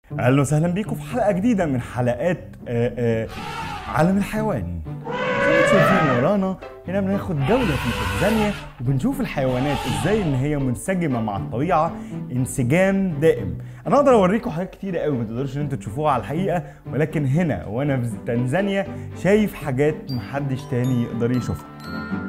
اهلا وسهلا بيكم في حلقه جديده من حلقات آه، آه، عالم الحيوان زي ما شايفين ورانا هنا بناخد جوله في تنزانيا وبنشوف الحيوانات ازاي ان هي منسجمه مع الطبيعه انسجام دائم انا اقدر اوريكم حاجات كتيره قوي ما تقدروش ان انتوا تشوفوها على الحقيقه ولكن هنا وانا في تنزانيا شايف حاجات محدش تاني يقدر يشوفها